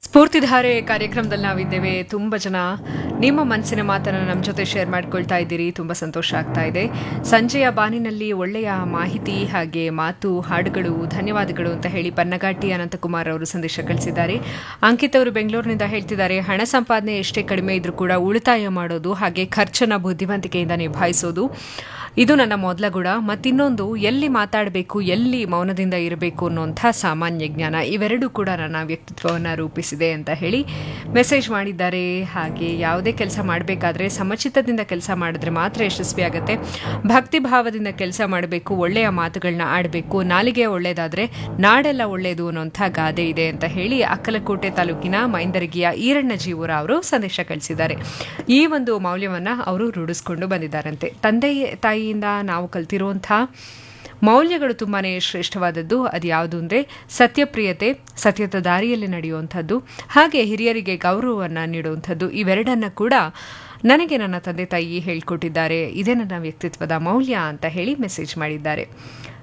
ಸ್ಫೂರ್ತಿಧಾರೆ ಕಾರ್ಯಕ್ರಮದಲ್ಲಿ ನಾವಿದ್ದೇವೆ ತುಂಬ ಜನ ನಿಮ್ಮ ಮನಸ್ಸಿನ ಮಾತನ್ನು ನಮ್ಮ ಜೊತೆ ಶೇರ್ ಮಾಡ್ಕೊಳ್ತಾ ಇದ್ದೀರಿ ತುಂಬ ಸಂತೋಷ ಆಗ್ತಾ ಇದೆ ಸಂಜೆಯ ಬಾನಿನಲ್ಲಿ ಒಳ್ಳೆಯ ಮಾಹಿತಿ ಹಾಗೆ ಮಾತು ಹಾಡುಗಳು ಧನ್ಯವಾದಗಳು ಅಂತ ಹೇಳಿ ಪನ್ನಗಾಟಿ ಅನಂತಕುಮಾರ್ ಅವರು ಸಂದೇಶ ಕಳಿಸಿದ್ದಾರೆ ಅಂಕಿತ್ ಅವರು ಬೆಂಗಳೂರಿನಿಂದ ಹೇಳ್ತಿದ್ದಾರೆ ಹಣ ಸಂಪಾದನೆ ಎಷ್ಟೇ ಕಡಿಮೆ ಇದ್ರೂ ಕೂಡ ಉಳಿತಾಯ ಮಾಡೋದು ಹಾಗೆ ಖರ್ಚನ್ನ ಬುದ್ಧಿವಂತಿಕೆಯಿಂದ ನಿಭಾಯಿಸೋದು ಇದು ನನ್ನ ಮೊದಲ ಗುಣ ಮತ್ತಿನ್ನೊಂದು ಎಲ್ಲಿ ಮಾತಾಡಬೇಕು ಎಲ್ಲಿ ಮೌನದಿಂದ ಇರಬೇಕು ಅನ್ನುವಂಥ ಸಾಮಾನ್ಯ ಜ್ಞಾನ ಇವೆರಡೂ ಕೂಡ ನನ್ನ ವ್ಯಕ್ತಿತ್ವವನ್ನು ರೂಪಿಸಿದೆ ಅಂತ ಹೇಳಿ ಮೆಸೇಜ್ ಮಾಡಿದ್ದಾರೆ ಹಾಗೆ ಯಾವುದೇ ಕೆಲಸ ಮಾಡಬೇಕಾದ್ರೆ ಸಮಚಿತ್ತದಿಂದ ಕೆಲಸ ಮಾಡಿದ್ರೆ ಮಾತ್ರ ಯಶಸ್ವಿ ಆಗುತ್ತೆ ಭಕ್ತಿ ಭಾವದಿಂದ ಕೆಲಸ ಮಾಡಬೇಕು ಒಳ್ಳೆಯ ಮಾತುಗಳನ್ನ ಆಡಬೇಕು ನಾಲಿಗೆ ಒಳ್ಳೆಯದಾದ್ರೆ ನಾಡೆಲ್ಲ ಒಳ್ಳೆಯದು ಅನ್ನೋಂಥ ಗಾದೆ ಇದೆ ಅಂತ ಹೇಳಿ ಅಕ್ಕಲಕೋಟೆ ತಾಲೂಕಿನ ಮೈಂದರಗಿಯ ಈರಣ್ಣ ಜೀವರ ಅವರು ಸಂದೇಶ ಕಳಿಸಿದ್ದಾರೆ ಈ ಒಂದು ಮೌಲ್ಯವನ್ನು ಅವರು ರೂಢಿಸ್ಕೊಂಡು ಬಂದಿದ್ದಾರಂತೆ ತಂದೆ ತಾಯಿಯಿಂದ ನಾವು ಕಲ್ತಿರುವಂಥ ಮೌಲ್ಯಗಳು ತುಂಬಾ ಶ್ರೇಷ್ಠವಾದದ್ದು ಅದು ಯಾವುದು ಅಂದರೆ ಸತ್ಯಪ್ರಿಯತೆ ಸತ್ಯದ ದಾರಿಯಲ್ಲಿ ನಡೆಯುವಂಥದ್ದು ಹಾಗೆ ಹಿರಿಯರಿಗೆ ಗೌರವವನ್ನು ನೀಡುವಂಥದ್ದು ಇವೆರಡನ್ನ ಕೂಡ ನನಗೆ ನನ್ನ ತಂದೆ ತಾಯಿ ಹೇಳ್ಕೊಟ್ಟಿದ್ದಾರೆ ಇದೇ ನನ್ನ ವ್ಯಕ್ತಿತ್ವದ ಮೌಲ್ಯ ಅಂತ ಹೇಳಿ ಮೆಸೇಜ್ ಮಾಡಿದ್ದಾರೆ